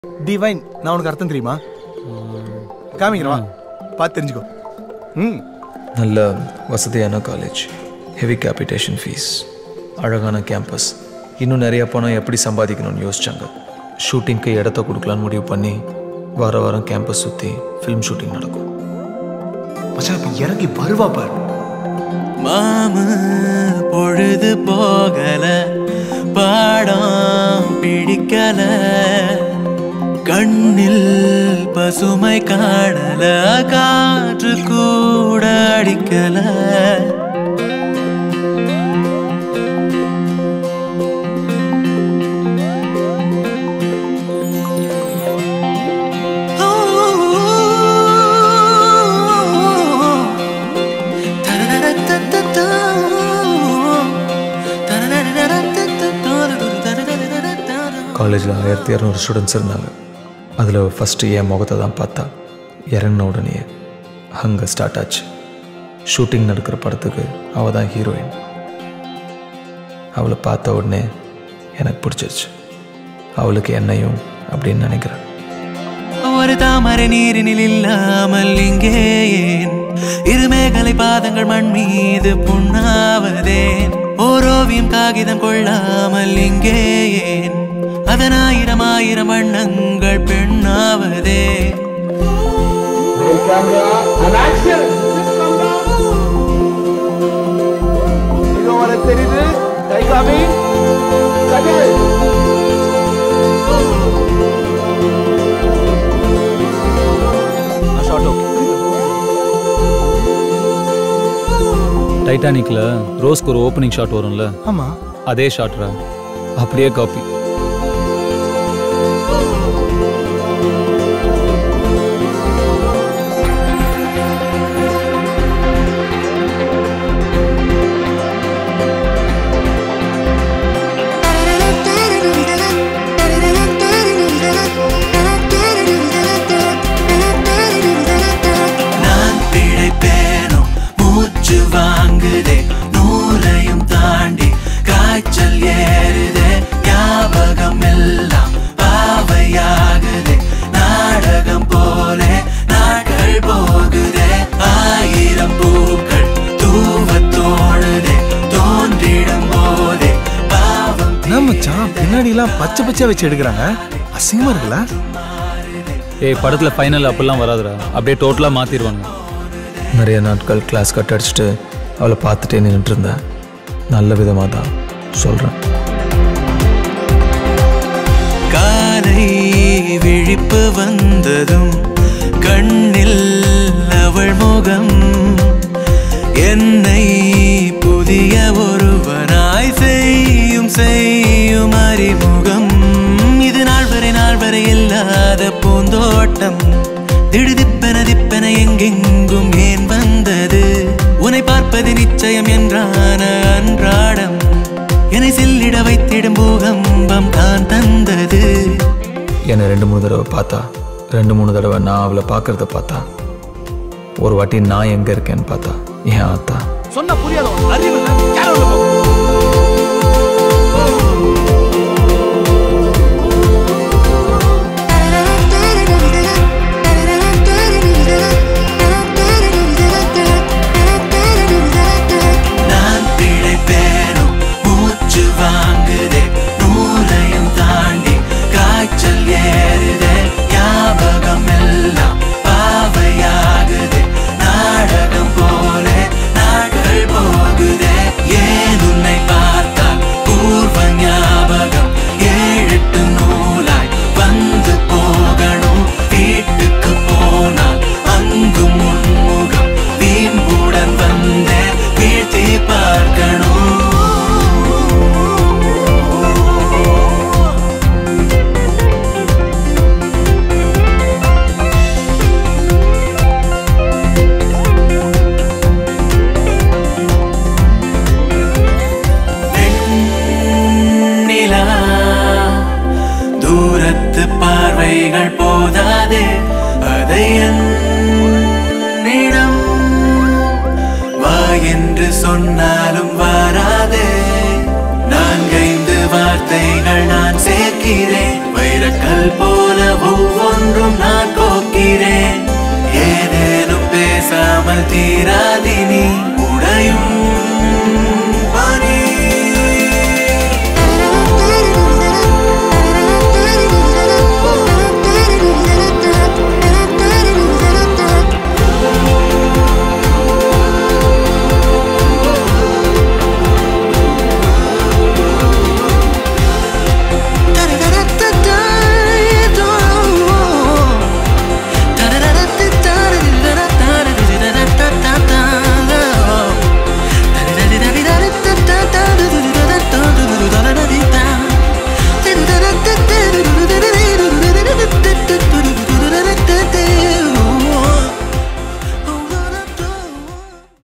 Divine நான் உனக்கு அர்த்தம் தெரியுமா காமிக்கிறவா பார்த்து தெரிஞ்சுக்கோ ம் நல்ல வசதியான காலேஜ் ஹெவி கேபிட்டேஷன் ஃபீஸ் அழகான கேம்பஸ் இன்னும் நிறைய பணம் எப்படி சம்பாதிக்கணும்னு யோசிச்சாங்க ஷூட்டிங்க்கு இடத்த கொடுக்கலான்னு முடிவு பண்ணி வார வாரம் கேம்பஸ் சுற்றி ஃபிலிம் ஷூட்டிங் நடக்கும் மச்சான் இப்போ இறங்கி வருவா பாரு மாமு பொழுது போகல பாடம் பிடிக்கல கண்ணில் பசுமை காணல காற்று கூட அடிக்கல காலேஜில் ஆயிரத்தி இரநூறு ஸ்டூடெண்ட்ஸ் இருந்தாங்க அதில் ஃபஸ்ட்டு என் முகத்தை தான் பார்த்தா இறங்கின உடனே அங்கே ஸ்டார்ட் ஆச்சு ஷூட்டிங் நடக்கிற படத்துக்கு அவள் தான் ஹீரோயின் அவளை பார்த்த உடனே எனக்கு பிடிச்சிருச்சு அவளுக்கு என்னையும் அப்படின்னு நினைக்கிறேன் ஒரு தாமரை நீரினில் இல்லாமல் இங்கே ஏன் இருமேகலை பாதங்கள் மண் மீது புண்ணாவதேன் ஓரோவியம் காகிதம் கொள்ளாமல் இங்கே ஏன் அதன் ஆயிரம் ஆயிரம் வண்ணங்கள் பெண்ணாவதே இதோ வர தெரியுது கை காமி கதிர் ஷார்ட் ஓகே டைட்டானிக்ல ரோஸ்க்கு ஒரு ஓப்பனிங் ஷாட் வரும்ல ஆமா அதே ஷாட்ரா அப்படியே காப்பி நான் பிழைப்பேனோ மூச்சு வாங்குதே நூலையும் தாண்டி காய்ச்சல் ஏறுதே ஞாபகம் எல்லாம் பாவையாகுதே நாடகம் போலே நாட்கள் போகுதே ஆயிரம் பூக்கள் தூவ தோணுதே தோன்றிடும் போதே பாவம் என்ன மச்சான் பின்னாடிலாம் பச்சை பச்சையா வச்சு எடுக்கிறாங்க அசிங்கமா இருக்குல்ல ஏய் படத்துல ஃபைனல் அப்பெல்லாம் வராதுடா அப்படியே டோட்டலா மாத்திடுவாங்க நிறைய நாட்கள் கிளாஸ் கட் அடிச்சுட்டு அவளை பார்த்துட்டே நின்றுட்டு இருந்தேன் நல்ல விதமாக தான் சொல்கிறேன் காலை விழிப்பு வந்ததும் கண்ணில் அவள் முகம் என்னை புதிய ஒருவனாய் செய்யும் செய்யும் அறிமுகம் இது நாள் வரை நாள் வரை இல்லாத பூந்தோட்டம் திடுதிப்பென திப்பென எங்கெங்கும் ஏன் வந்தது உன்னை பார்ப்பது நிச்சயம் என்றான அன்றாடம் என்னை சில்லிட வைத்திடும் பூகம்பம் தான் தந்தது என்னை ரெண்டு மூணு தடவை பார்த்தா ரெண்டு மூணு தடவை நான் அவளை பார்க்கறத பார்த்தா ஒரு வாட்டி நான் எங்கே இருக்கேன்னு பார்த்தா ஏன் ஆத்தா சொன்னா புரியாதோ அறிவு இல்ல யாரோ உள்ள போ. நான் பிழைப்பேனோ மூச்சு வாங்குதே நூலையும் தாண்டி காய்ச்சல் ஏறுதே ஞாபகம் எல்லாம் பாவையாகுதே நாடகம் போலே நாட்கள் போகுதே ஏன் உன்னை பார்த்தால் பூர்வ ஞாபகம் ஏழெட்டு நூலாய் வந்து போகணும் வீட்டுக்கு போனால் அங்கும் உன்முகம் வீம்புடன் வந்தே வீழ்த்தி பார்க்கணும் வெண்ணிலா தூரத்து பார்வைகள் போதாதே அதை என்னிடம் வா என்று சொன்னாலும் வராதே நான்கைந்து வார்த்தைகள் நான் சேர்க்கிறேன் வைர கல் போல ஒவ்வொன்றும் நான் கோக்கிறேன் ஏதேனும் பேசாமல் தீராதினி உடையும்